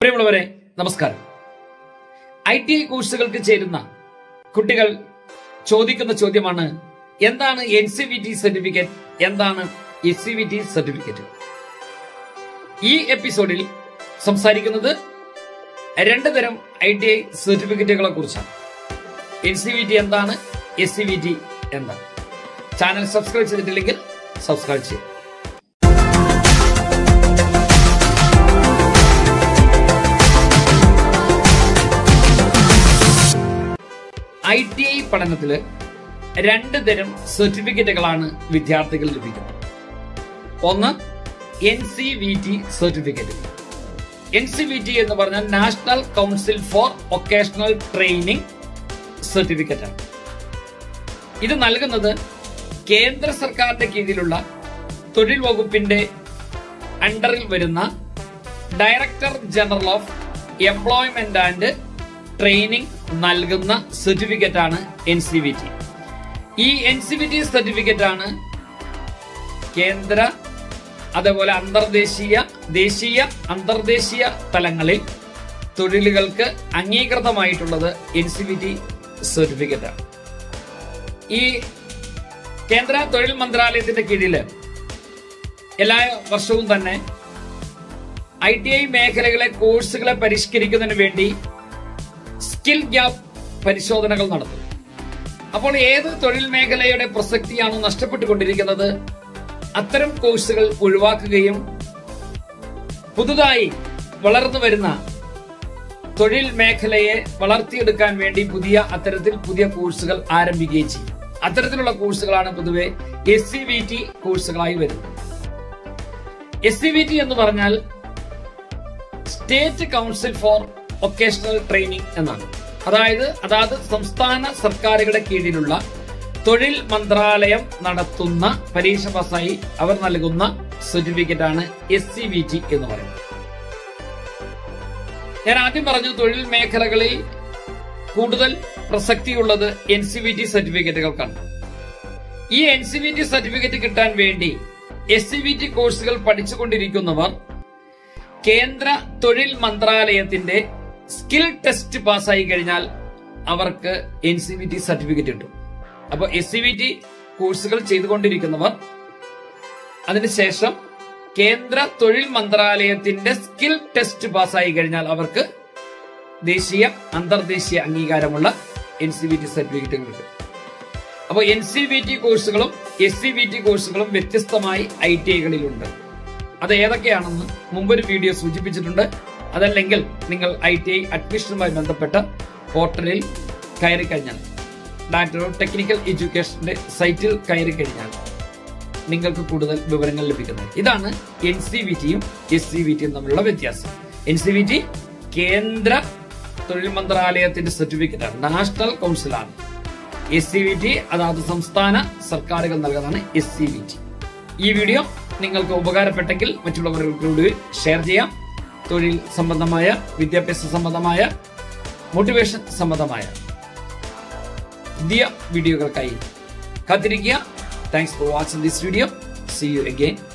പ്രിയമുള്ളവരെ നമസ്കാരം I T I കോഴ്സുകൾക്ക് ചേരുന്ന കുട്ടികൾ ചോദിക്കുന്ന ചോദ്യമാണ് എന്താണ് N C V T certificate എന്താണ് S C V T certificate ഈ എപ്പിസോഡിൽ സംസാരിക്കുന്നത് രണ്ട് തരം ഐ ടി ഐ സർട്ടിഫിക്കറ്റുകളെ കുറിച്ചാണ് എൻ സി വി ടി എന്താണ് എസ് സി വി ടി എന്താണ് ചാനൽ സബ്സ്ക്രൈബ് ചെയ്തിട്ടില്ലെങ്കിൽ സബ്സ്ക്രൈബ് ചെയ്യും ഐ ടി ഐ പഠനത്തില് രണ്ട് തരം സർട്ടിഫിക്കറ്റുകളാണ് വിദ്യാർത്ഥികൾ ലഭിക്കുന്നത് ഒന്ന് N C V T certificate N C V T എന്ന് പറഞ്ഞാൽ national council for vocational training certificate ആണ് ഇത് നൽകുന്നത് കേന്ദ്ര സർക്കാരിന്റെ കീഴിലുള്ള തൊഴിൽ വകുപ്പിന്റെ അണ്ടറിൽ വരുന്ന director general of employment and training നൽകുന്ന സർട്ടിഫിക്കറ്റ് ആണ് എൻ സി വി ടി ഈ N C V T certificate ആണ് കേന്ദ്ര അതേപോലെ അന്തർദേശീയ ദേശീയ അന്തർദേശീയ തലങ്ങളിൽ തൊഴിലുകൾക്ക് അംഗീകൃതമായിട്ടുള്ളത് N C V T certificate ആണ് ഈ കേന്ദ്ര തൊഴിൽ മന്ത്രാലയത്തിന്റെ കീഴില് എല്ലാ വർഷവും തന്നെ ഐ ടി ഐ മേഖലകളെ കോഴ്സുകളെ പരിഷ്കരിക്കുന്നതിന് വേണ്ടി സ്കിൽ ഗ്യാപ്പ് പരിശോധനകൾ നടത്തും അപ്പോൾ ഏത് തൊഴിൽ മേഖലയുടെ പ്രസക്തിയാണ് നഷ്ടപ്പെട്ടുകൊണ്ടിരിക്കുന്നത് അത്തരം കോഴ്സുകൾ ഒഴിവാക്കുകയും പുതുതായി വളർന്നു വരുന്ന തൊഴിൽ മേഖലയെ വളർത്തിയെടുക്കാൻ വേണ്ടി പുതിയ അത്തരത്തിൽ പുതിയ കോഴ്സുകൾ ആരംഭിക്കുകയും ചെയ്യും അത്തരത്തിലുള്ള കോഴ്സുകളാണ് പൊതുവെ എസ് സി വി ടി കോഴ്സുകളായി വരുന്നത് എസ് സി വി ടി എന്ന് പറഞ്ഞാൽ state council for vocational training എന്നാണ് അതായത് അതാത് സംസ്ഥാന സർക്കാരുകളുടെ കീഴിലുള്ള തൊഴിൽ മന്ത്രാലയം നടത്തുന്ന പരീക്ഷ പാസ്സായി അവർ നൽകുന്ന സർട്ടിഫിക്കറ്റ് ആണ് എസ് സി വി ടി എന്ന് പറയുന്നത് ഞാൻ ആദ്യം പറഞ്ഞു തൊഴിൽ മേഖലകളിൽ കൂടുതൽ പ്രസക്തിയുള്ളത് എൻ സി വി ടി സർട്ടിഫിക്കറ്റുകൾക്കാണ് ഈ N C V T certificate കിട്ടാൻ വേണ്ടി എസ് സി വി ടി കോഴ്സുകൾ പഠിച്ചുകൊണ്ടിരിക്കുന്നവർ കേന്ദ്ര തൊഴിൽ മന്ത്രാലയത്തിന്റെ സ്കിൽ ടെസ്റ്റ് പാസ്സായി കഴിഞ്ഞാൽ അവർക്ക് N C V T certificate കിട്ടും അപ്പോൾ എസ് സി വി ടി കോഴ്സുകൾ ചെയ്തുകൊണ്ടിരിക്കുന്നവർ അതിനുശേഷം കേന്ദ്ര തൊഴിൽ മന്ത്രാലയത്തിന്റെ സ്കിൽ ടെസ്റ്റ് പാസ്സായി കഴിഞ്ഞാൽ അവർക്ക് ദേശീയ അന്തർദേശീയ അംഗീകാരമുള്ള എൻ സി വി ടി സർട്ടിഫിക്കറ്റുകൾ കിട്ടും അപ്പോൾ എൻ സി വി ടി കോഴ്സുകളും എസ് സി വി ടി കോഴ്സുകളും വ്യത്യസ്തമായി ഐ ടി ഐകളിലുണ്ട് അത് ഏതൊക്കെയാണെന്ന് മുമ്പൊരു വീഡിയോ സൂചിപ്പിച്ചിട്ടുണ്ട് അതല്ലെങ്കിൽ നിങ്ങൾ ഐ ടി ഐ അഡ്മിഷനുമായി ബന്ധപ്പെട്ട പോർട്ടലിൽ കയറി കഴിഞ്ഞാൽ ഡയറക്ടർ ഓഫ് ടെക്നിക്കൽ എഡ്യൂക്കേഷന്റെ സൈറ്റിൽ കയറി കഴിഞ്ഞാൽ നിങ്ങൾക്ക് കൂടുതൽ വിവരങ്ങൾ ലഭിക്കുന്നത് ഇതാണ് എൻ സി വി ടിയും എസ് സി വി ടിയും തമ്മിലുള്ള വ്യത്യാസം എൻ സി വി ടി കേന്ദ്ര തൊഴിൽ മന്ത്രാലയത്തിന്റെ സർട്ടിഫിക്കറ്റ് ആണ് നാഷണൽ കൗൺസിലാണ് എസ് സി വി ടി അതാത് സംസ്ഥാന സർക്കാരുകൾ നൽകുന്നതാണ് എസ് സി വി ടി ഈ വീഡിയോ നിങ്ങൾക്ക് ഉപകാരപ്പെട്ടെങ്കിൽ മറ്റുള്ളവർക്ക് കൂടി ഷെയർ ചെയ്യാം തൊഴിൽ സംബന്ധമായ വിദ്യാഭ്യാസ സംബന്ധമായ മോട്ടിവേഷൻ സംബന്ധമായ പുതിയ വീഡിയോകൾക്കായി കാത്തിരിക്കുക thanks for watching this video see you again